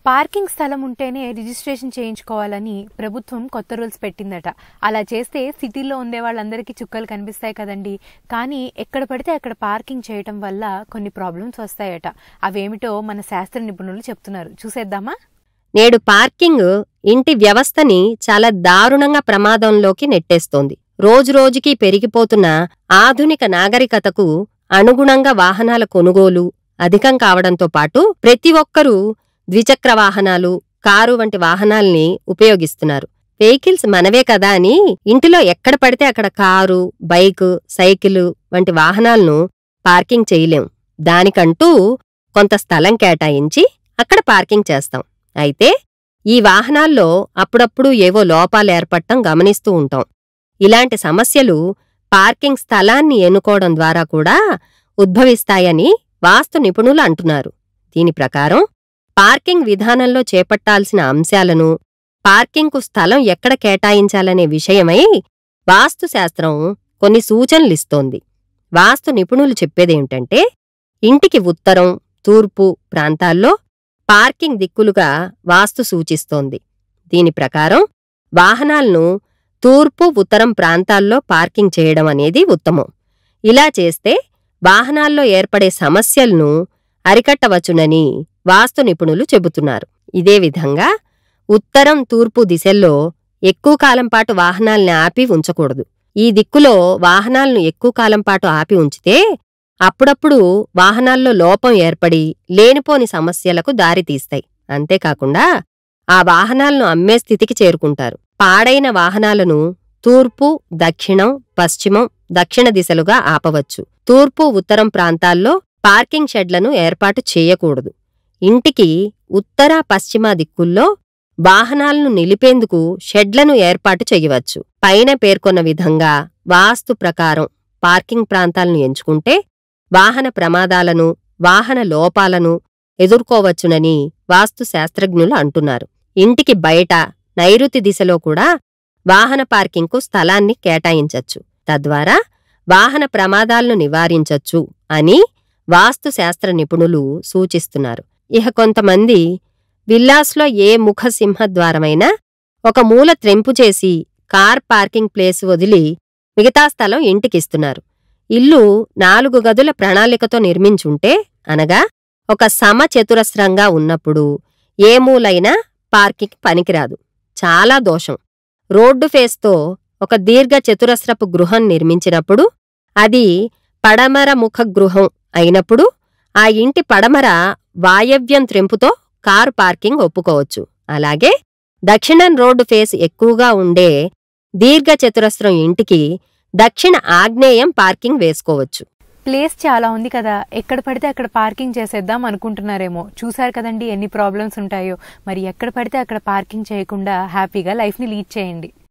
parking స్థలం ఉంటేనే registration చేయించుకోవాలని ప్రభుత్వం కొత్త రూల్స్ పెట్టిందట అలా చేస్తే సిటీలో ఉండే వాళ్ళందరికీ చుక్కలు కనిపిస్తాయి కదండి కానీ ఎక్కడ పడితే అక్కడ పార్కింగ్ చేయటం వల్ల కొన్ని ప్రాబ్లమ్స్ వస్తాయట అవేమిటో మన శాస్త్ర నిపుణులు చెప్తున్నారు చూసేద్దామా నేడు పార్కింగ్ ఇంటి వ్యవస్థని చాలా దారుణంగా ప్రమాదంలోకి నెట్టేస్తోంది రోజురోజుకీ పెరిగిపోతున్న ఆధునిక నాగరికతకు అనుగుణంగా వాహనాల కొనుగోలు అధికం కావడంతో పాటు ప్రతి ఒక్కరూ ద్విచక్ర వాహనాలు కారు వంటి వాహనాల్ని ఉపయోగిస్తున్నారు వెహికల్స్ మనవే కదా అని ఇంటిలో ఎక్కడ పడితే అక్కడ కారు బైక్ సైకిల్ వంటి వాహనాలను పార్కింగ్ చేయలేం దానికంటూ కొంత స్థలం కేటాయించి అక్కడ పార్కింగ్ చేస్తాం అయితే ఈ వాహనాల్లో అప్పుడప్పుడు ఏవో లోపాలు ఏర్పడటం గమనిస్తూ ఉంటాం ఇలాంటి సమస్యలు పార్కింగ్ స్థలాన్ని ఎన్నుకోవడం ద్వారా కూడా ఉద్భవిస్తాయని వాస్తు నిపుణులు అంటున్నారు దీని ప్రకారం పార్కింగ్ విధానంలో చేపట్టాల్సిన అంశాలను పార్కింగ్కు స్థలం ఎక్కడ కేటాయించాలనే విషయమై వాస్తుశాస్త్రం కొన్ని సూచనలిస్తోంది వాస్తు నిపుణులు చెప్పేదేమిటంటే ఇంటికి ఉత్తరం తూర్పు ప్రాంతాల్లో పార్కింగ్ దిక్కులుగా వాస్తు సూచిస్తోంది దీని ప్రకారం వాహనాలను తూర్పు ఉత్తరం ప్రాంతాల్లో పార్కింగ్ చేయడం అనేది ఉత్తమం ఇలా చేస్తే వాహనాల్లో ఏర్పడే సమస్యలను అరికట్టవచ్చునని వాస్తు నిపుణులు చెబుతున్నారు ఇదే విధంగా ఉత్తరం తూర్పు దిశల్లో ఎక్కువ కాలం పాటు వాహనాల్ని ఆపి ఉంచకూడదు ఈ దిక్కులో వాహనాలను ఎక్కువ కాలం పాటు ఆపి ఉంచితే అప్పుడప్పుడు వాహనాల్లో లోపం ఏర్పడి లేనిపోని సమస్యలకు దారితీస్తాయి అంతేకాకుండా ఆ వాహనాలను అమ్మే స్థితికి చేరుకుంటారు పాడైన వాహనాలను తూర్పు దక్షిణం పశ్చిమం దక్షిణ దిశలుగా ఆపవచ్చు తూర్పు ఉత్తరం ప్రాంతాల్లో పార్కింగ్ షెడ్లను ఏర్పాటు చేయకూడదు ఇంటికి ఉత్తర పశ్చిమ దిక్కుల్లో వాహనాలను నిలిపేందుకు షెడ్లను ఏర్పాటు చేయవచ్చు పైన పేర్కొన్న విధంగా వాస్తు ప్రకారం పార్కింగ్ ప్రాంతాలను ఎంచుకుంటే వాహన ప్రమాదాలను వాహన లోపాలను ఎదుర్కోవచ్చునని వాస్తు శాస్త్రజ్ఞులు అంటున్నారు ఇంటికి బయట నైరుతి దిశలో కూడా వాహన పార్కింగ్కు స్థలాన్ని కేటాయించచ్చు తద్వారా వాహన ప్రమాదాలను నివారించచ్చు అని వాస్తు శాస్త్ర నిపుణులు సూచిస్తున్నారు ఇహ కొంతమంది విల్లాస్లో ఏ ముఖ సింహద్వారమైనా ఒక మూల త్రెంపు చేసి కార్ పార్కింగ్ ప్లేస్ వదిలి మిగతా స్థలం ఇంటికిస్తున్నారు ఇల్లు నాలుగు గదుల ప్రణాళికతో నిర్మించుంటే అనగా ఒక సమచతురస్రంగా ఉన్నప్పుడు ఏ మూలైనా పార్కింగ్ పనికిరాదు చాలా దోషం రోడ్డు ఫేస్తో ఒక దీర్ఘ చతురస్రపు గృహం నిర్మించినప్పుడు అది పడమర ముఖ గృహం అయినప్పుడు ఆ ఇంటి పడమర వాయవ్యం త్రెంపుతో కారు పార్కింగ్ ఒప్పుకోవచ్చు అలాగే దక్షిణం రోడ్డు ఫేస్ ఎక్కువగా ఉండే దీర్ఘ చతురస్రం ఇంటికి దక్షిణ ఆగ్నేయం పార్కింగ్ వేసుకోవచ్చు ప్లేస్ చాలా ఉంది కదా ఎక్కడ పడితే అక్కడ పార్కింగ్ చేసేద్దాం అనుకుంటున్నారేమో చూసారు కదండి ఎన్ని ప్రాబ్లమ్స్ ఉంటాయో మరి ఎక్కడ పడితే అక్కడ పార్కింగ్ చేయకుండా హ్యాపీగా లైఫ్ని లీడ్ చేయండి